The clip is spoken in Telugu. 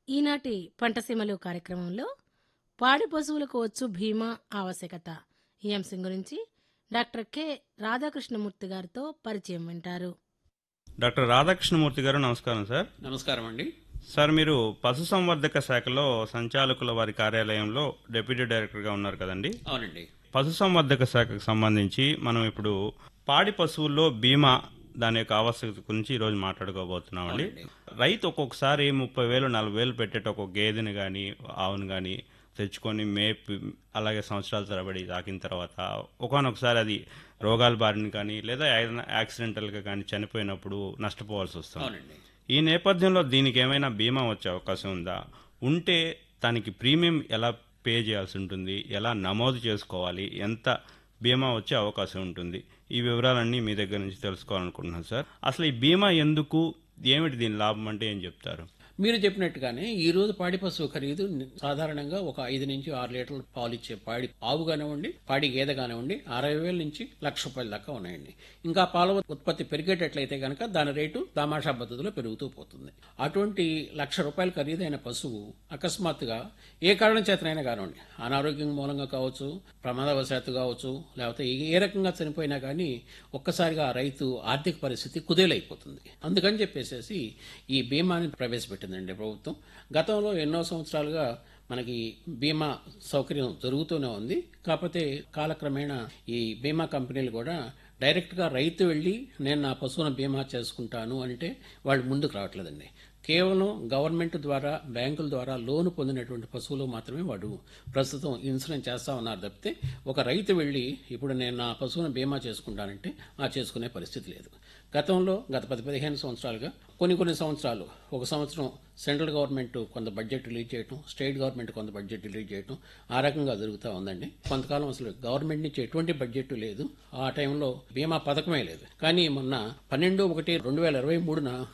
ఈనాటి పంటసీమలు కార్యక్రమంలో పాడి పశువులకు వచ్చు బీమా ఆవశ్యకత ఈ అంశం గురించి డాక్టర్ కె రాధాకృష్ణమూర్తి గారితో పరిచయం వింటారు డాక్టర్ రాధాకృష్ణమూర్తి గారు నమస్కారం సార్ నమస్కారం అండి సార్ మీరు పశుసంవర్ధక శాఖలో సంచాలకుల వారి కార్యాలయంలో డిప్యూటీ డైరెక్టర్గా ఉన్నారు కదండి అవునండి పశుసంవర్ధక శాఖకు సంబంధించి మనం ఇప్పుడు పాడి పశువుల్లో బీమా దాని యొక్క ఆవశ్యకత గురించి ఈరోజు మాట్లాడుకోబోతున్నామండి రైతు ఒక్కొక్కసారి ముప్పై వేలు నలభై వేలు పెట్టేట ఒక గేదెని కానీ ఆవును కానీ తెచ్చుకొని మేపి అలాగే సంవత్సరాల తరబడి తాకిన తర్వాత ఒకనొకసారి అది రోగాల బారిన కానీ లేదా ఏదైనా యాక్సిడెంటల్గా కానీ చనిపోయినప్పుడు నష్టపోవాల్సి వస్తుంది అవునండి ఈ నేపథ్యంలో దీనికి ఏమైనా బీమా వచ్చే అవకాశం ఉందా ఉంటే దానికి ప్రీమియం ఎలా పే చేయాల్సి ఉంటుంది ఎలా నమోదు చేసుకోవాలి ఎంత బీమా వచ్చే అవకాశం ఉంటుంది ఈ వివరాలన్నీ మీ దగ్గర నుంచి తెలుసుకోవాలనుకుంటున్నాను సార్ అసలు ఈ బీమా ఎందుకు ఏమిటి దీని లాభం అంటే ఏం చెప్తారు మీరు చెప్పినట్టుగానే ఈ రోజు పాడి పశువు ఖరీదు ని- సాధారణంగా ఒక ఐదు నుంచి ఆరు లీటర్ల పాలు ఇచ్చే పాడి ఆవు కానివ్వండి పాడి గేదె కానివ్వండి అరవై వేల నుంచి లక్ష రూపాయల దాకా ఉన్నాయండి ఇంకా పాల ఉత్పత్తి పెరిగేటట్లయితే కనుక దాని రేటు దామాషా పద్ధతిలో పెరుగుతూ పోతుంది అటువంటి లక్ష రూపాయల ఖరీదైన పశువు అకస్మాత్తుగా ఏ కారణం చేతనైనా కానివ్వండి అనారోగ్యం మూలంగా కావచ్చు ప్రమాదవశాత్తు కావచ్చు లేకపోతే ఏ- ఏ రకంగా చనిపోయినా కానీ ఒక్కసారిగా ఆ రైతు ఆర్థిక పరిస్థితి కుదేలైపోతుంది అందుకని చెప్పేసి ఈ బీమాని ప్రవేశపెట్టిందండి ప్రభుత్వం గతంలో ఎన్నో సంవత్సరాలుగా మనకి బీమా సౌకర్యం జరుగుతూనే ఉంది కాకపోతే కాలక్రమేణా ఈ బీమా కంపెనీలు కూడా డైరెక్ట్గా రైతు వెళ్ళి నేను నా పశువును బీమా చేసుకుంటాను అంటే వాళ్ళు ముందుకు రావట్లేదండి కేవలం గవర్నమెంట్ ద్వారా బ్యాంకుల ద్వారా లోను పొందినటువంటి పశువులు మాత్రమే వాడు ప్రస్తుతం ఇన్సూరెన్స్ చేస్తా ఉన్నారు తప్పితే ఒక రైతు వెళ్ళి ఇప్పుడు నేను నా పశువును బీమా చేసుకుంటానంటే ఆ చేసుకునే పరిస్థితి లేదు గతంలో గత పది పదిహేను సంవత్సరాలుగా కొన్ని కొన్ని సంవత్సరాలు ఒక సంవత్సరం సెంట్రల్ గవర్నమెంట్ కొంత బడ్జెట్ రిలీజ్ చేయటం స్టేట్ గవర్నమెంట్ కొంత బడ్జెట్ రిలీజ్ చేయటం ఆ రకంగా జరుగుతూ ఉందండి కొంతకాలం అసలు గవర్నమెంట్ నుంచి ఎటువంటి బడ్జెట్ లేదు ఆ టైంలో బీమా పథకమే లేదు కానీ మొన్న పన్నెండు ఒకటి రెండు వేల ఇరవై మూడున